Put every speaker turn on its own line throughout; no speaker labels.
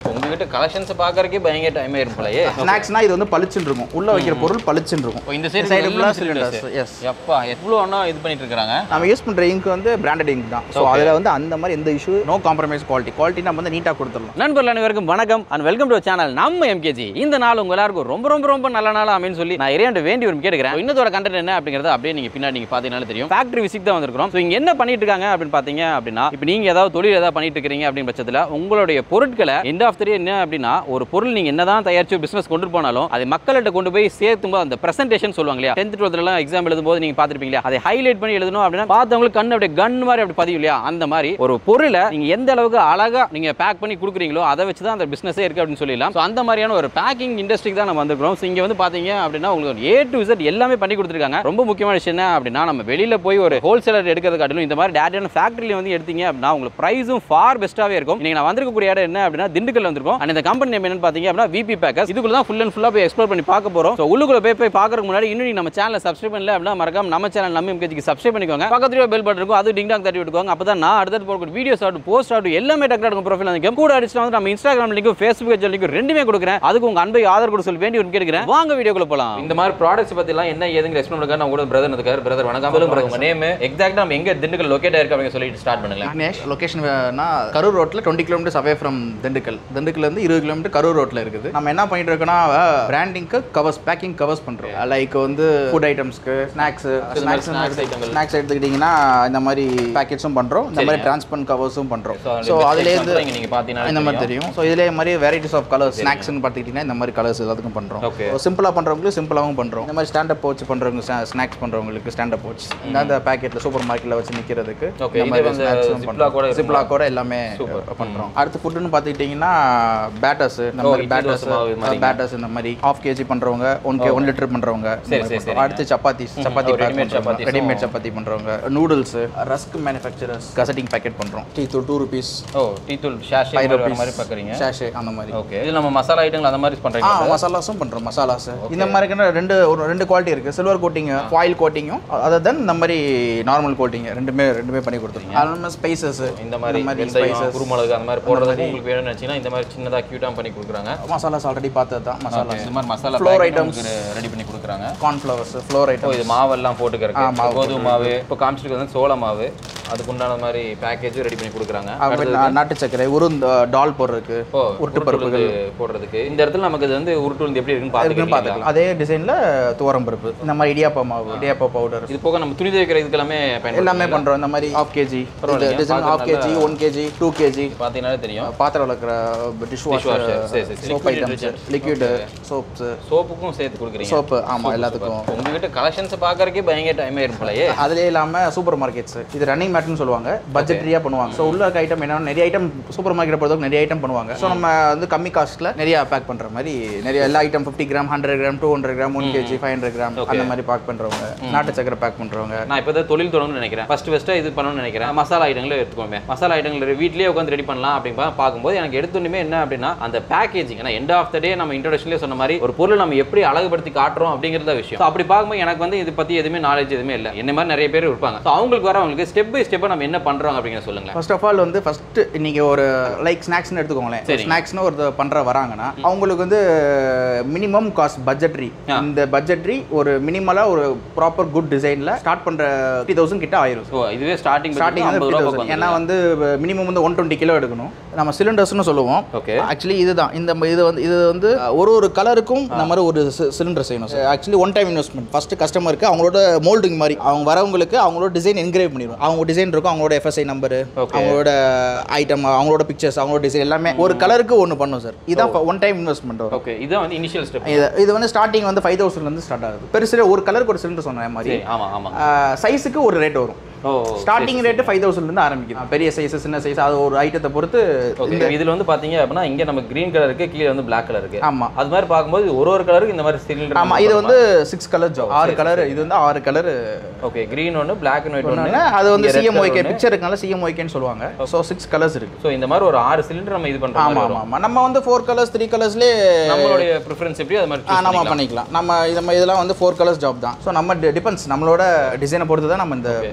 உங்ககிட்ட கலெக்ஷன்ஸ் பார்க்கறக்கே பயங்கர டைம் ஆயிரும் போலயே
ஸ்நாக்ஸ்னா இது வந்து பளிச்சுன்னு இருக்கும் உள்ள வைக்கிற பொருள் பளிச்சுன்னு இருக்கும்
ஓ, இந்த சைடு
side
சைடு
full ஆ cylinders, yes.
எப்பா எவ்வளோ அண்ணா இது பண்ணிட்டு இருக்காங்க
நம்ம யூஸ் பண்ற இங்க் வந்து பிராண்டட் இங்க் தான் ஸோ அதில் வந்து அந்த மாதிரி எந்த issue no compromise quality quality நம்ம வந்து நீட்டாக கொடுத்துடலாம்
நண்பர்கள் அனைவருக்கும் வணக்கம் அண்ட் வெல்கம் டு சேனல் நம்ம எம்கேஜி இந்த நாள் உங்க எல்லாருக்கும் ரொம்ப ரொம்ப ரொம்ப நல்ல நாள் அமைன்னு சொல்லி நான் இறையாண்டு வேண்டி ஒரு கேட்கிறேன் இன்னத்தோட கண்டென்ட் என்ன அப்படிங்கறத அப்படியே நீங்க பின்னாடி நீங்க பாத்தீங்கன்னாலே தெரியும் ஃபேக்டரி விசிட் தான் வந்திருக்கிறோம் ஸோ இங்க என்ன பண்ணிட்டு இருக்காங்க அப்படின்னு பாத்தீங்க அப்படின்னா இப்போ நீங்க ஏதாவது தொழில் ஏதாவது பண்ணிட்டு இருக்கீங்க அப்படின்னு பட்சத்தில் உங்களுடைய பொருட்களை எண்ட் ஆஃப் த என்ன அப்படின்னா ஒரு பொருள் நீங்க என்னதான் தயாரிச்சு பிசினஸ் கொண்டு போனாலும் அதை மக்கள்கிட்ட கொண்டு போய் சேர்த்தும் போது அந்த பிரசன்டேஷன் சொல்லுவாங்க இல்லையா டென்த் டுவெல்த்லாம் எக்ஸாம் எழுதும்போது நீங்க பார்த்துருப்பீங்க அதை ஹைலைட் பண்ணி எழுதணும் அப்படின்னா பார்த்தவங்களுக்கு கண் அப்படியே கன் மாதிரி அப்படி பதியும் இல்லையா அந்த மாதிரி ஒரு பொருளை நீங்க எந்த அளவுக்கு அழகா நீங்க பேக் பண்ணி கொடுக்குறீங்களோ அதை வச்சு தான் அந்த பிசினஸே இருக்கு அப்படின்னு சொல்லலாம் ஸோ அந்த மாதிரியான ஒரு பேக்கிங் இண்டஸ்ட்ரிக்கு தான் நம்ம வந்திருக்கிறோம் ஸோ இங்க வந்து பாத்தீங்க அப்படின்னா உங்களுக்கு ஏ டு Z எல்லாமே பண்ணி கொடுத்துருக்காங்க ரொம்ப முக்கியமான விஷயம் என்ன அப்படின்னா நம்ம வெளியில போய் ஒரு ஹோல்சேலர் எடுக்கிறது காட்டிலும் இந்த மாதிரி டேரக்டான ஃபேக்டரியில வந்து எடுத்தீங்க அப்படின்னா உங்களுக்கு ப்ரைஸும் ஃபார் பெஸ்ட்டாவே இருக்கும் இன்னைக்கு நான் வந்திருக்கக்கூடிய இடம் என்ன அப்படின்னா திண்டுக்கல் வந்திருக்கோம் அண்ட் இந்த கம்பெனி நேம் என்னன்னு பாத்தீங்க அப்படின்னா விபி பேக்கர்ஸ் இதுக்குள்ள தான் ஃபுல் அண்ட் ஃபுல்லா போய் எக்ஸ்ப்ளோர் பண்ணி பார்க்க போறோம் ஸோ உள்ளுக்குள்ள போய் போய் பார்க்கறதுக்கு முன்னாடி இன்னும் நீங்க நம்ம சேனலை சப்ஸ்கிரைப் பண்ணல அப்படின்னா மறக்காம நம்ம சேனல் நம்ம எம்கேஜிக்கு சப்ஸ்கிரைப் பண்ணிக்கோங்க பக்கத்துல பெல் பட்டன் இருக்கும் அது டிங் டாங் தட்டி விட்டுக்கோங்க அப்பதான் நான் அடுத்தது போகிற வீடியோஸ் ஆகட்டும் போஸ்ட் ஆகட்டும் எல்லாமே டக்கு இருக்கும் ப்ரொஃபைல் வந்து கூட அடிச்சுட்டு வந்து நம்ம இன்ஸ்டாகிராம் லிங்க் ஃபேஸ்புக் லிங்க் ரெண்டுமே கொடுக்குறேன் அதுக்கு உங்க அன்பை ஆதரவு கொடுக்க சொல்லி வேண்டி ஒரு கேட்கிறேன் வாங்க வீடியோக்குள்ள போலாம் இந்த மாதிரி ப்ராடக்ட்ஸ் பத்தி எல்லாம் என்ன ஏதுங்க எக்ஸ்பிளைன் பண்ணுங்க நான் கூட பிரதர் இருக்காரு பிரதர் வணக்கம் சொல்லுங்க உங்க நேம் எக்ஸாக்ட்டா நம்ம எங்க திண்டுக்கல் லொகேட் ஆயிருக்கு அப்படின்னு சொல்லிட்டு ஸ்டார்ட் பண்ணுங்களேன்
விக்னேஷ் லொகேஷன்னா கரூர் ரோட்டில் twenty kilometres away from Dindigul திண்டுக்கல்லேருந்து இருபது கிலோமீட்டர் கரூர் ரோட்டில் இருக்குது நம்ம என்ன பண்ணிட்டு இருக்கோம்னா பிராண்டிங்க்கு கவர்ஸ் பேக்கிங் கவர்ஸ் பண்ணுறோம் லைக் வந்து ஃபுட் ஐட்டம்ஸ்க்கு ஸ்நாக்ஸ்
இது மாதிரி
ஸ்நாக்ஸ்
snacks ஐட்டங்கள்.
ஸ்நாக்ஸ் எடுத்துக்கிட்டிங்கன்னா இந்த மாதிரி பேக்கெட்ஸும் பண்ணுறோம் இந்த மாதிரி டிரான்ஸ்பரண்ட் கவர்ஸும் பண்ணுறோம் ஸோ அதுலேருந்து
இங்க நீங்க பாத்தீங்கன்னா
இந்த மாதிரி தெரியும் ஸோ இதிலே மாதிரி வெரைட்டிஸ் ஆஃப் கலர்ஸ் ஸ்நாக்ஸ்னு பார்த்துக்கிட்டிங்கன்னா இந்த மாதிரி கலர்ஸ் எல்லாத்துக்கும் பண்ணுறோம்
Okay.
சிம்பிளாக பண்ணுறவங்களுக்கு சிம்பிளாகவும் பண்ணுறோம் இந்த மாதிரி ஸ்டாண்டப் பவுச் பண்ணுறவங்க ஸ்நாக்ஸ் பண்ணுறவங்களுக்கு ஸ்டாண்டப் பவுச் இந்த பேக்கெட்டில் சூப்பர் மார்க்கெட்டில் வச்சு நிற்கிறதுக்கு
Okay, இது வந்து Ziploc கூட இருக்குமா?
சிப்லாக்கோட எல்லாமே பண்ணுறோம் அடுத்து ஃபுட்டுன்னு பார்த்துக்கிட்டிங்கன்னா பேட்டர்ஸ் இந்த மாதிரி
இட்லி
பேட்டர்ஸ்
தோசை மாவு மாதிரிங்க.
பேட்டர்ஸ் இந்த மாதிரி ஆஃப் கேஜி பண்ணுறவங்க ஒன் கே ஒன் லிட்டர் பண்ணுறவங்க
சரி, சரி, சரிங்க.
அடுத்து சப்பாத்தி சப்பாத்தி
ஒரு ready-made chapattis-உம்.
ரெடிமேட் சப்பாத்தி பண்ணுறவங்க நூடுல்ஸ் ரஸ்க் மேனுஃபேக்சரர்ஸ் கசட்டிங் பேக்கெட் பண்ணுறோம் டீ தூள் டூ ருபீஸ்
ஓ டீ தூள் ஷாஷே
ஃபைவ்
மாதிரி வர
ருபீஸ்
மாதிரி பாக்குறீங்க
ஷாஷே அந்த மாதிரி
ஓகே இது நம்ம மசாலா ஐட்டங்கள் அந்த மாதிரி
ஆ
பண்றீங்க
மசாலாஸும் பண்ணுறோம் மசாலாஸ் இந்த மாதிரி ரெண்டு ஒரு ரெண்டு குவாலிட்டி இருக்குது சில்வர் கோட்டிங் ஃபாயில் கோட்டிங்கும் அதர் தென் இந்த மாதிரி நார்மல் கோட்டிங் ரெண்டுமே ரெண்டுமே பண்ணி கொடுத்துருங்க அது ஸ்பைசஸ்
இந்த மாதிரி வெந்தயம்
ஸ்பைசஸ்
குருமிளகு அந்த மாதிரி போடுறதுக்கு உங்களுக்கு வேணும்னு நினைச்சீங்கன்னா இந்த மாதிரி சின்னதா கியூட்டா பண்ணி கொடுக்குறாங்க
மசாலாஸ் ஆல்ரெடி பார்த்தது தான் மசாலா
இந்த மாதிரி masala
Flour
flour
items.
items ready பண்ணி கொடுக்குறாங்க
கார்ன்ஃப்ளவர்ஸ் ஃப்ளோர்
ஓ
ஐட்டம்
இது மாவெல்லாம் போட்டுக்கிறக்கு
ஆ, மாவு
கோதுமை மாவு இப்போ காமிச்சிட்டு வந்து சோள மாவு அதுக்கு உண்டான மாதிரி பேக்கேஜும் ரெடி பண்ணி கொடுக்குறாங்க
நாட்டு சர்க்கரை உருந்த டால் போடுறதுக்கு
ஓ
உருட்டு
உருட்டு போடுறதுக்கு இந்த இடத்துல நமக்கு இது வந்து உருட்டு உளுந்து எப்படி இருக்குன்னு
இருக்குன்னு
பார்த்துக்கலாம்
பார்த்துக்கலாம் அதே டிசைனில் துவரம் பருப்பு இந்த மாதிரி இடியாப்பா மாவு இடியாப்பா பவுடர்
இது போக நம்ம துணி துவைக்கிற இதுக்கு எல்லாமே பயன்படுத்தலாம்
எல்லாமே பண்ணுறோம் இந்த மாதிரி ஆஃப் கேஜி
பரவாயில்லைங்க,
design half KG one KG two KG
பார்த்தீங்கன்னாலே தெரியும்
பாத்திரம் விளக்குற டிஷ் வாஷ்
Dishwasher, சரி, சரி, சரி.
Soap
Liquid
items
detergent.
Liquid soaps
சோப்புக்கும் சேர்த்து கொடுக்குறீங்க
சோப்பு ஆமாம் எல்லாத்துக்கும்
உங்ககிட்ட கலெக்ஷன்ஸ் பார்க்கறக்கே பயங்கர டைம் ஆயிரும் போலயே
அதுலேயே இல்லாமல் சூப்பர் மார்க்கெட்ஸ் இது ரன்னிங் மேட்னு சொல்லுவாங்க பட்ஜெட்ரியாக பண்ணுவாங்க ஸோ உள்ள இருக்க ஐட்டம் என்ன நிறைய ஐட்டம் சூப்பர் மார்க்கெட் பொறுத்தவரைக்கும் நிறைய ஐட்டம் பண்ணுவாங்க ஸோ நம்ம வந்து கம்மி காஸ்ட்டில் நிறைய பேக் பண்ணுற மாதிரி நிறைய எல்லா item fifty gram hundred gram two hundred gram one KG five hundred gram அந்த மாதிரி பேக் பண்ணுறவங்க நாட்டு சக்கரை பேக் பண்ணுறவங்க
நான் இப்போ தான் தொழில் தொடங்கணும்னு நினைக்கிறேன் ஃபர்ஸ்ட் ஃபஸ்ட்டு இது பண்ணணும்னு நினைக்கிறேன் மசாலா ஐட்டங்களை எடுத்துக்கோமே மசாலா ஐட்டங்கள் வீட்லயே உட்காந்து ரெடி பண்ணலாம் அப்படின்னு பா- பார்க்கும்போது எனக்கு எடுத்துமே என்ன அப்படின்னா அந்த பேக்கேஜிங் ஏன்னா எண்ட் ஆஃப் த டே நம்ம இன்ட்ரோடக்ஷன்லேயே சொன்ன மாதிரி ஒரு பொருள் நம்ம எப்படி அழகுபடுத்தி காட்டுறோம் அப்படிங்கிறத விஷயம் So அப்படி பார்க்கும்போது எனக்கு வந்து இது பற்றி எதுவுமே நாலேஜ் எதுவுமே இல்லை என்ன மாதிரி நிறைய பேர் இருப்பாங்க ஸோ அவங்களுக்கு வரவங்களுக்கு ஸ்டெப் பை ஸ்டெப்பாக நம்ம என்ன பண்ணுறோம் அப்படிங்கிற சொல்லுங்க
ஃபர்ஸ்ட் ஆஃப் ஆல் வந்து ஃபர்ஸ்ட் இன்னைக்கு ஒரு லைக் ஸ்நாக்ஸ்னு எடுத்துக்கோங்களேன்
சரிங்க.
ஸ்நாக்ஸ்னு ஒரு பண்ற வராங்கன்னா அவங்களுக்கு வந்து மினிமம் காஸ்ட் பட்ஜெட்ரி
ஆ.
இந்த பட்ஜெட்ரி ஒரு மினிமலாக ஒரு ப்ராப்பர் குட் டிசைனில் ஸ்டார்ட் பண்ற ஃபிஃப்டி தௌசண்ட் கிட்ட ஆயிரும்
ஸோ இதுவே ஸ்டார்டிங்
ஸ்டார்டிங் வந்து
ஐம்பது
50,000.
ரூபா
ஏன்னா வந்து மினிமம் வந்து ஒன் டுவெண்ட்டி கிலோ எடுக்கணும் நம்ம சிலிண்டர்ஸ்னு சொல்லுவோம்
ஓகே
ஆக்சுவலி இதுதான் இந்த ம- இது வந்து இது வந்து ஒரு ஒரு கலருக்கும் இந்த மாதிரி ஒரு சிலிண்டர் செய்யணும் actually one time investment first கஸ்டமருக்கு அவங்களோட மோல்டிங் மாதிரி அவங்க வரவங்களுக்கு அவங்களோட டிசைன் என்கிரேவ் பண்ணிடும் அவங்க டிசைன் இருக்கும் அவங்களோட எஃப்எஸ்ஐ நம்பர்
Okay.
அவங்களோட ஐட்டம் அவங்களோட பிக்சர்ஸ் அவங்களோட டிசைன் எல்லாமே ஒரு கலருக்கு ஒன்று பண்ணும் சார் இதான் ஒன் டைம் இன்வெஸ்ட்மெண்ட் வரும்
ஓகே இதான் வந்து இனிஷியல் ஸ்டெப்
இது இது வந்து ஸ்டார்டிங் வந்து ஃபைவ் தௌசண்ட்லேருந்து ஸ்டார்ட் ஆகுது பெருசு ஒரு கலருக்கு ஒரு சிலிண்டர் சொன்ன மாதிரி
சரி ஆமாம் ஆமாம்
சைஸுக்கு ஒரு ரேட் வரும்
ஓ
ஸ்டார்டிங் ரேட்டு ஃபைவ் தௌசண்ட்லேருந்து ஆரம்பிக்குது பெரிய சைஸ் சின்ன சைஸ் அது ஒரு ஐட்டத்தை பொறுத்து
ஓகே இதுல வந்து பாத்தீங்க அப்படின்னா இங்க நம்ம கிரீன் கலர் இருக்கு கீழே வந்து Black கலர் இருக்கு
ஆமாம்
அது மாதிரி பார்க்கும்போது ஒரு ஒரு கலருக்கு இந்த மாதிரி சிலிண்டர்
ஆமாம் இது வந்து சிக்ஸ் கலர் ஜாப் ஆறு கலர் இது வந்து ஆறு கலர்
ஓகே கிரீன் ஒன்று பிளாக் அண்ட் ஒயிட் ஒன்று
அது வந்து சிஎம்ஒய்கே பிக்சர் இருக்கனால சிஎம்ஒய்கேன்னு சொல்லுவாங்க ஸோ சிக்ஸ் கலர்ஸ் இருக்கு
ஸோ இந்த மாதிரி ஒரு ஆறு சிலிண்டர் நம்ம இது பண்ற மாதிரி
ஆமாம்
வரும்
ஆமாம் நம்ம வந்து ஃபோர் கலர்ஸ் த்ரீ கலர்ஸ்லேயே
நம்மளுடைய ப்ரிஃபரன்ஸ் எப்படி அது மாதிரி choose
நம்ம
பண்ணிக்கலாம்.
பண்ணிக்கலாம் நம்ம இது இதெல்லாம் வந்து ஃபோர் கலர்ஸ் ஜாப் தான் ஸோ நம்ம டிபெண்ட்ஸ் நம்மளோட டிசைனை பொறுத்து தான் நம்ம இந்த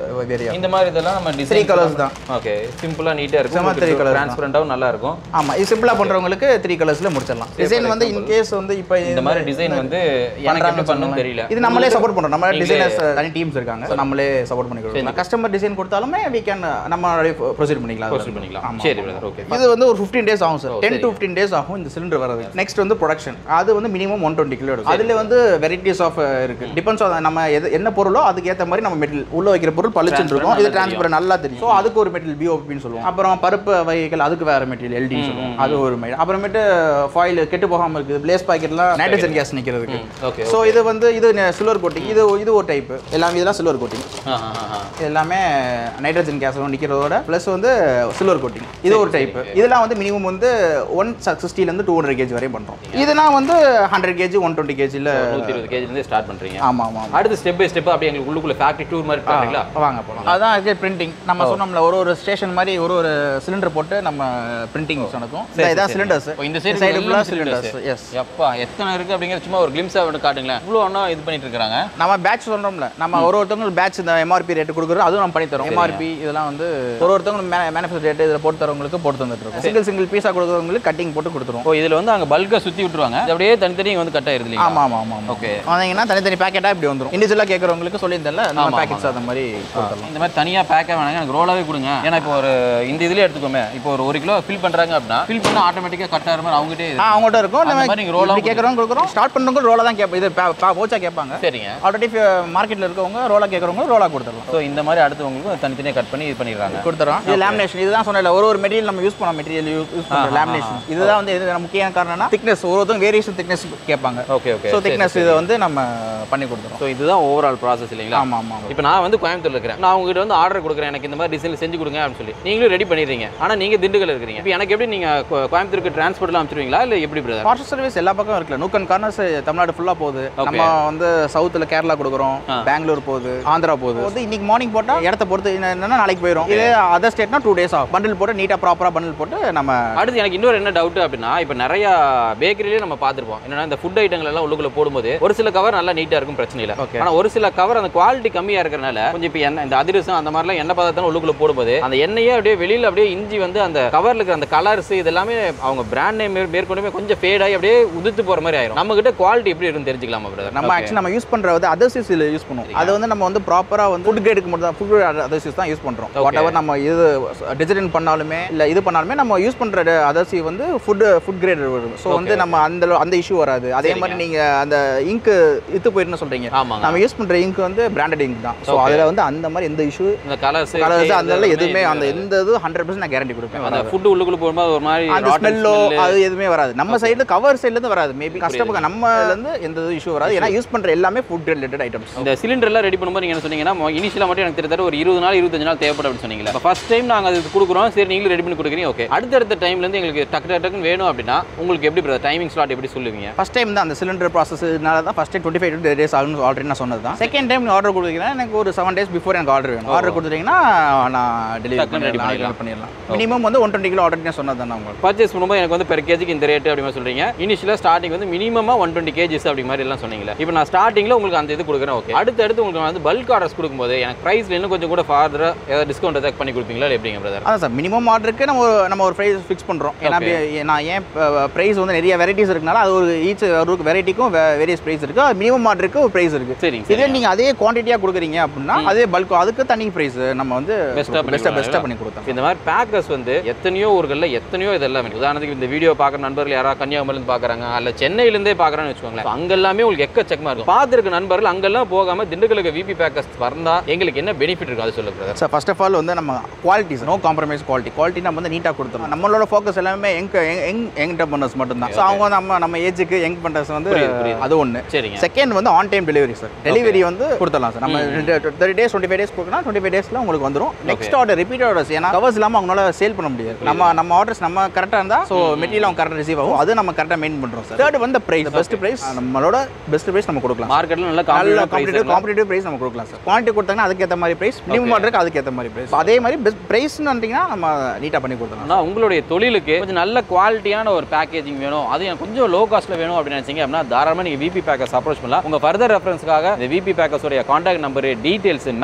தெரியும்
இந்த மாதிரி இதெல்லாம் நம்ம
த்ரீ
டிசைன்
கலர்ஸ் தான்
ஓகே சிம்பிளா நீட்டா
செம three
இருக்கும்
colours தான்.
டிரான்ஸ்பரண்டாவும் நல்லா இருக்கும்
ஆமா இது சிம்பிளா பண்றவங்களுக்கு த்ரீ கலர்ஸ்ல முடிச்சிடலாம் டிசைன் வந்து இன் கேஸ் வந்து இப்போ
இந்த மாதிரி டிசைன் வந்து எனக்கு எப்படி பண்ணணும்னு தெரியல
இது நம்மளே சப்போர்ட் பண்றோம் நம்ம டிசைனர்ஸ் தனி டீம்ஸ் இருக்காங்க So நம்மளே சப்போர்ட் பண்ணி கொடுக்கலாம் கஸ்டமர் டிசைன் கொடுத்தாலுமே we can நம்ம ப்ரொசீட் பண்ணிக்கலாம்
Proceed பண்ணிக்கலாம் சரி பிரதர் ஓகே
இது வந்து ஒரு ஃபிஃப்டீன் டேஸ் ஆகும் sir ten to fifteen days ஆகும் இந்த சிலிண்டர் வரது நெக்ஸ்ட் வந்து ப்ரொடக்ஷன் அது வந்து மினிமம் ஒன் டுவெண்ட்டி கிலோ எடுக்கும் அதுல வந்து வெரைட்டிஸ் ஆஃப் இருக்கு டிபெண்ட்ஸ் ஆன் நம்ம எது என்ன பொருளோ அதுக்கு ஏற்ற மாதிரி நம்ம மெட்டீரியல் உள்ள வைக்கிற பொருள் பளிச்சுன்னு இருக்கும் இது டிரான்ஸ்பர் நல்லா தெரியும் ஸோ அதுக்கு ஒரு மெட்டீரியல் பிஓபின்னு சொல்லுவோம் அப்புறம் பருப்பு வகைகள் அதுக்கு வேற மெட்டீரியல் எல்டி சொல்லுவோம் அது ஒரு மெட்டீரியல் அப்புறமேட்டு ஃபாயில் கெட்டு போகாம இருக்குது பிளேஸ் பாக்கெட்லாம் நைட்ரஜன் கேஸ் நிற்கிறதுக்கு
ஓகே
ஸோ இது வந்து இது சில்வர் கோட்டிங் இது இது ஒரு டைப் எல்லாமே இதெல்லாம் சில்வர் கோட்டிங் இது எல்லாமே நைட்ரஜன் கேஸ் நிற்கிறதோட ப்ளஸ் வந்து சில்வர் கோட்டிங் இது ஒரு டைப் இதெல்லாம் வந்து மினிமம் வந்து ஒன் சிக்ஸ்டிலேருந்து டூ ஹண்ட்ரட் கேஜி வரையும் பண்ணுறோம் இதெல்லாம் வந்து ஹண்ட்ரட் கேஜி ஒன் டுவெண்ட்டி கேஜியில்
நூற்றி இருபது கேஜி இருந்து ஸ்டார்ட் பண்றீங்க
ஆமாம் ஆமாம்
அடுத்து ஸ்டெப் பை ஸ்டெப் அப்படியே எங்களுக்கு உள்ளுக்குள்ள ஃபேக்டரி டூர் மாதிரி பண்ணுறீங்களா
வாங்க போகலாம் அதான் இது பிரிண்டிங் நம்ம சொன்னோம்ல ஒரு ஒரு ஸ்டேஷன் மாதிரி ஒரு ஒரு சிலிண்டர் போட்டு நம்ம பிரிண்டிங் நடக்கும் இதான் சிலிண்டர்ஸ்
இப்போ இந்த சைடு
சைடு ஃபுல்லாக சிலிண்டர்ஸ் எஸ்
எப்பா எத்தனை இருக்கு அப்படிங்கிற சும்மா ஒரு கிளிம்ஸாக வந்து காட்டுங்களேன் இவ்வளோ ஒன்றா இது பண்ணிட்டு இருக்காங்க
நம்ம பேட்ச் சொல்றோம்ல நம்ம ஒரு ஒருத்தவங்களுக்கு பேட்ச் இந்த எம்ஆர்பி ரேட் கொடுக்குறோம் அதுவும் நம்ம பண்ணி தரோம் எம்ஆர்பி இதெல்லாம் வந்து ஒரு ஒருத்தவங்க மேனுஃபேக்சர் ரேட் இதில் போட்டு தரவங்களுக்கு போட்டு தந்துட்டு இருக்கோம் சிங்கிள் சிங்கிள் பீஸாக கொடுக்குறவங்களுக்கு கட்டிங் போட்டு கொடுத்துருவோம்
ஓ இதில் வந்து அங்கே பல்காக சுற்றி விட்டுருவாங்க இது அப்படியே தனித்தனி இங்க வந்து கட் ஆயிருது இல்லையா
ஆமாம் ஆமாம் ஆமாம்
ஓகே
வந்தீங்கன்னா தனித்தனி பேக்கெட்டாக இப்படி வந்துடும் இண்டிவிஜுவலாக கேட்குறவங்களுக்கு சொல்லியிருந்தேன்ல நம்ம பேக்கெட்ஸ் அந்த மாதிரி கொடுத்துடலாம்
இந்த மாதிரி தனியாக பேக்காக வேணாங்க எனக்கு ரோலாவே கொடுங்க ஏன்னா இப்போ ஒரு இந்த இதுலேயே எடுத்துக்கோமே இப்போ ஒரு ஒரு கிலோ ஃபில் பண்ணுறாங்க அப்படின்னா ஃபில் பண்ணால் ஆட்டோமேட்டிக்காக கட் ஆகிற மாதிரி அவங்ககிட்டே
ஆ அவங்கள்ட்ட இருக்கும்
அந்த
நம்ம
மாதிரி நீங்க roll ஆ
இப்படி கேட்குறவங்க கொடுக்குறோம் ஸ்டார்ட் பண்ணுறவங்க ரோலாக தான் கேட்போம் இது போச்சா கேட்பாங்க
சரிங்க
ஆல்ரெடி மார்க்கெட்டில் இருக்கவங்க ரோலாக கேட்குறவங்க ரோலாக கொடுத்துடலாம்
ஸோ இந்த மாதிரி அடுத்தவங்களுக்கு தனித்தனியாக கட் பண்ணி இது பண்ணிடுறாங்க
கொடுத்துறோம் இது லேமினேஷன் இதுதான் சொன்னல ஒரு ஒரு மெட்டீரியல் நம்ம யூஸ் பண்ண மெட்டீரியல் யூஸ் பண்ணுற லேமினேஷன் இதுதான் வந்து இது முக்கியமான காரணம்னா திக்னஸ் ஒரு ஒருத்தவங்க வேரியேஷன் திக்னஸ் கேட்பாங்க
ஓகே ஓகே
ஸோ திக்னஸ் இதை வந்து நம்ம பண்ணி கொடுத்துறோம்
ஸோ இதுதான் ஓவரால் ப்ராசஸ் இல்லைங்களா
ஆமாம் ஆமாம்
இப்போ நான் வந்து கோயம்புத்தூர்ல இருக்கிறேன் நான் உங்ககிட்ட வந்து ஆர்டர் கொடுக்குறேன் எனக்கு இந்த மாதிரி டிசைன் செஞ்சு கொடுங்க அப்படின்னு சொல்லி நீங்களும் ரெடி பண்ணிடுறீங்க ஆனால் நீங்க திண்டுக்கல் இருக்கிறீங்க இப்போ எனக்கு எப்படி நீங்க கோ- கோயம்புத்தூருக்கு டிரான்ஸ்போர்ட்லாம் அனுப்பிச்சிருவீங்களா இல்லை எப்படி பிரதர்
பார்சல் சர்வீஸ் எல்லா பக்கம் இருக்குல்ல நூக்கன் கார்னர்ஸ் தமிழ்நாடு ஃபுல்லாக போகுது நம்ம வந்து சவுத்தில் கேரளா கொடுக்குறோம் பெங்களூர் போகுது ஆந்திரா போகுது வந்து இன்னைக்கு மார்னிங் போட்டால் இடத்த பொறுத்து என்ன- என்னன்னா நாளைக்கு போயிடும் இதே அதர் ஸ்டேட்னா டூ டேஸ் ஆகும் பண்டில் போட்டு நீட்டாக ப்ராப்பராக பண்டில் போட்டு நம்ம
அடுத்து எனக்கு இன்னொரு என்ன டவுட் அப்படின்னா இப்போ நிறைய பேக்கரியிலே நம்ம பார்த்துருப்போம் என்னன்னா இந்த ஃபுட் ஐட்டங்கள் எல்லாம் உள்ளுக்குள்ள போடும்போது ஒரு சில கவர் நல்லா நீட்டா இருக்கும் பிரச்சனை இல்லை
Okay.
ஆனால் ஒரு சில கவர் அந்த குவாலிட்டி கம்மியா இருக்கிறனால கொஞ்சம் இப்போ எண்ணெய் இந்த அதிரசம் அந்த மாதிரிலாம் எண்ணெய் பதார்த்தம் உள்ளுக்குள்ள போடும்போது அந்த எண்ணெயே அப்படியே வெளியில அப்படியே இஞ்சி வந்து அந்த கவர்ல இருக்கிற அந்த கலர்ஸ் இதெல்லாமே அவங்க பிராண்ட் நேம் மேற்கொண்டுமே கொஞ்சம் ஃபேட் ஆகி அப்படியே உதிர்த்து போற மாதிரி ஆயிரும் நம்ம கிட்ட குவாலிட்டி எப்படி இருக்குன்னு தெரிஞ்சுக்கலாமா பிரதர்
நம்ம ஆக்சுவலி நம்ம யூஸ் பண்ற வந்து அதர்சிஸ் யூஸ் பண்ணுவோம் அது வந்து நம்ம வந்து ப்ராப்பரா வந்து ஃபுட் கிரேடுக்கு மட்டும் தான் ஃபுட் அதர்சிஸ் தான் யூஸ் பண்றோம் வாட் எவர் நம்ம இது டிசைன் பண்ணாலுமே இல்ல இது பண்ணாலுமே நம்ம யூஸ் பண்ற அதர்சி வந்து ஃபுட் ஃபுட் கிரேட் வரும் ஸோ வந்து நம்ம அந்த அந்த இஷ்யூ வராது அதே மாதிரி நீங்க அந்த இங்க் இத்து போயிருன்னு சொல்றீங்க
ஆமாங்க
நம்ம யூஸ் பண்ற இங்க் வந்து பிராண்டட் இங்க் தான் ஸோ அதுல வந்து அந்த மாதிரி எந்த இஷ்யூ
இந்த கலர்ஸ்
கலர்ஸ் அதனால எதுவுமே அந்த எந்த இது ஹண்ட்ரட் பர்சன்ட் நான் கேரண்டி கொடுப்பேன்
அந்த ஃபுட் உள்ளுக்குள்ள போகும்போது ஒரு மாதிரி
அந்த
rotten
ஸ்மெல்லோ
smell.
அது எதுவுமே வராது நம்ம சைடுல கவர் சைடுல இருந்து வராது மேபி கஸ்டமர் நம்மல இருந்து எந்த இஷ்யூ வராது ஏன்னா யூஸ் பண்ற எல்லாமே ஃபுட் ரிலேட்டட் ஐட்டம்ஸ்
இந்த சிலிண்டர் எல்லாம் ரெடி பண்ணும்போது நீங்க என்ன சொன்னீங்கன்னா இனிஷியலா மட்டும் எனக்கு கிட்டத்தட்ட ஒரு இருபது நாள் இருபத்தஞ்சு நாள் தேவைப்படும் அப்படின்னு சொன்னீங்களா ஃபர்ஸ்ட் டைம் நாங்க அது கொடுக்குறோம் சரி நீங்களும் ரெடி பண்ணி கொடுக்குறீங்க ஓகே அடுத்தடுத்த டைம்ல இருந்து எங்களுக்கு டக்கு டக்கு டக்குன்னு வேணும் அப்படின்னா உங்களுக்கு எப்படி பிரதர் டைமிங் ஸ்லாட் எப்படி சொல்லுவீங்க
ஃபர்ஸ்ட் டைம் தான் அந்த சிலிண்டர் ப்ராசஸ்னால தான் first time twenty five days ஆகும்னு ஆல்ரெடி நான் சொன்னது தான் செகண்ட் டைம் நீ ஆர்டர் கொடுத்தீங்கன்னா எனக்கு ஒரு செவன் டேஸ் பிஃபோர் எனக்கு ஆர்டர் வேணும் ஆர்டர் கொடுத்துட்டீங்கன்னா நான் டெலிவரி
டக்குன்னு ready
பண்ணிடலாம் பண்ணிடலாம் மினிமம் வந்து ஒன் டுவெண்ட்டி கிலோ ஆர்டர் நான் சொன்னது தான் உங்களுக்கு
பர்ச்சேஸ் பண்ணும்போது எனக்கு வந்து பெர் கேஜிக்கு இந்த ரேட் அப்படி மாதிரி சொல்றீங்க இனிஷியலாக ஸ்டார்டிங் வந்து மினிமமா ஒன் டுவெண்ட்டி கேஜிஸ் அப்படி மாதிரி எல்லாம் சொன்னீங்களே இப்போ நான் ஸ்டார்டிங்ல உங்களுக்கு அந்த இது கொடுக்குறேன் ஓகே அடுத்து அடுத்து உங்களுக்கு வந்து பல்க் ஆர்டர்ஸ் கொடுக்கும்போது எனக்கு ப்ரைஸ்ல இன்னும் கொஞ்சம் கூட ஃபார்தரா ஏதாவது டிஸ்கவுண்ட் ஏதாவது பண்ணி கொடுப்பீங்களா இல்லை எப்படிங்க பிரதர்
அதான் சார் மினிமம் ஆர்டருக்கு நம்ம ஒரு நம்ம ஒரு ப்ரைஸ் ஃபிக்ஸ் பண்ணுறோம் ஏன்னா
Okay.
பே- நான் ஏன் ப்ரைஸ் வந்து நிறைய வெரைட்டிஸ் இருக்கனால அது ஒரு ஈச் ஒரு வெரைட்டிக்கும் வேரியஸ் ப்ரைஸ் இருக்குது மினிமம் ஆர்டருக்கு ஒரு ப்ரைஸ் இருக்குது
சரிங்க
இதே
சரி
நீங்கள் அதே குவான்டிட்டியாக கொடுக்குறீங்க அப்படின்னா அதே பல்க் அதுக்கு தனி ப்ரைஸ் நம்ம வந்து
Best-ஆ பண்ணி
பெஸ்ட்டாக
கொடுக்கலாம்.
பெஸ்ட்டாக பண்ணி கொடுத்தோம்
இந்த மாதிரி பேக்கர்ஸ் வந்து எத்தனையோ ஊர்களில் எத்தனையோ இதெல்லாம் இருக்கு. உதாரணத்துக்கு இந்த வீடியோ பார்க்குற நண்பர்கள் யாராவது கன்னியாகுமரியிலேருந்து பார்க்குறாங்க அல்ல சென்னையிலேருந்தே பார்க்குறான்னு வச்சுக்கோங்களேன் So அங்கெல்லாமே உங்களுக்கு எக்கச்சக்கமாக இருக்கும் பார்த்துருக்க நண்பர்கள் அங்கெல்லாம் போகாம திண்டுக்கலுக்கு விபி பேக்கர்ஸ் வந்தா எங்களுக்கு என்ன பெனிஃபிட் இருக்கு அது சொல்லுங்க brother
sir first of all வந்து நம்ம quality no compromise quality quality நம்ம வந்து நீட்டாக கொடுத்துரும் நம்மளோட ஃபோக்கஸ் எல்லாமே யங் யங் யங் டெம்பர்னர்ஸ் மட்டும்தான் ஸோ அவங்க நம்ம நம்ம ஏஜுக்கு யங் பண்டர்ஸ் வந்து
புரியுது, புரியுது.
அது ஒன்று
சரிங்க
செகண்ட் வந்து on time delivery sir delivery வந்து கொடுத்துடலாம் சார் நம்ம thirty days twenty five days கொடுக்கணும் டுவெண்ட்டி ஃபைவ் டேஸ்ல உங்களுக்கு வந்துடும் நெக்ஸ்ட் ஆர்டர் ரிப்பீட் ஆர்டர்ஸ் ஏன்னா கவர்ஸ் இல்லாமல் அவங்களால சேல் பண்ண முடியாது நம்ம நம்ம ஆர்டர்ஸ் நம்ம கரெக்டாக இருந்தால் ஸோ மெட்டீரியல் அவங்க கரெக்டாக ரிசீவ் ஆகும் அது நம்ம கரெக்டாக மெயின் பண்ணுறோம் சார் தேர்ட் வந்து பிரைஸ் பெஸ்ட் பிரைஸ் நம்மளோட பெஸ்ட் பிரைஸ் நம்ம கொடுக்கலாம்
மார்க்கெட்டில் நல்ல
நல்ல
காம்படிட்டிவ்
காம்படிட்டிவ் காம்படிட்டிவ் பிரைஸ் நம்ம கொடுக்கலாம் சார் குவான்டிட்டி கொடுத்தாங்கன்னா அதுக்கேற்ற மாதிரி பிரைஸ் மினிமம் ஆர்டருக்கு அதுக்கேற்ற மாதிரி பிரைஸ் அதே மாதிரி பெஸ்ட் பிரைஸ்னு வந்தீங்கன்னா நம்ம நீட்டாக பண்ணி கொடுத்துடலாம்
ஆனால் உங்களுடைய தொழிலுக்கு கொஞ்சம் நல்ல குவாலிட்டியான ஒரு பேக்கேஜிங் வேணும் அது எனக்கு கொஞ்சம் லோ காஸ்ட்டில் வேணும் அப்படின்னு நினைச்சீங்க அப்படின்னா தாராளமாக நீங்கள் விபி பேக்கர்ஸ் அப்ரோச் பண்ணலாம் உங்கள் ஃபர்தர் ரெஃபரன்ஸ்க்காக இந்த விபி பேக்கர்ஸோடைய contact number details map link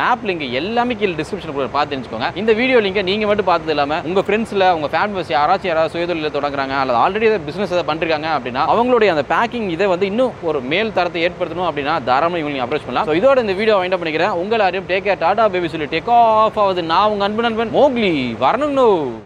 எல்லாமே கீழே டிஸ்கிரிப்ஷன் பார்த்து தெரிஞ்சுக்கோங்க இந்த வீடியோ லிங்கை நீங்கள் மட்டும் பார்த்தது இல்லாமல் உங்கள் ஃப்ரெண்ட்ஸில் உங்கள் ஃபேமிலிஸ் யாராச்சும் யாராவது சுயதொழில் தொடங்குறாங்க அல்லது ஆல்ரெடி ஏதாவது பிஸ்னஸ் ஏதாவது பண்ணுறாங்க அப்படின்னா அவங்களுடைய அந்த பேக்கிங் இதை வந்து இன்னும் ஒரு மேல் தரத்தை ஏற்படுத்தணும் அப்படின்னா தாராளமாக இவங்க அப்ரோச் பண்ணலாம் ஸோ இதோட இந்த வீடியோ வைண்ட் பண்ணிக்கிறேன் உங்கள் யாரையும் டேக் கேர் டாடா பேபி சொல்லி டேக் ஆஃப் ஆகுது நான் உங்கள் அன்பு நண்பன் மோக்லி வரணும்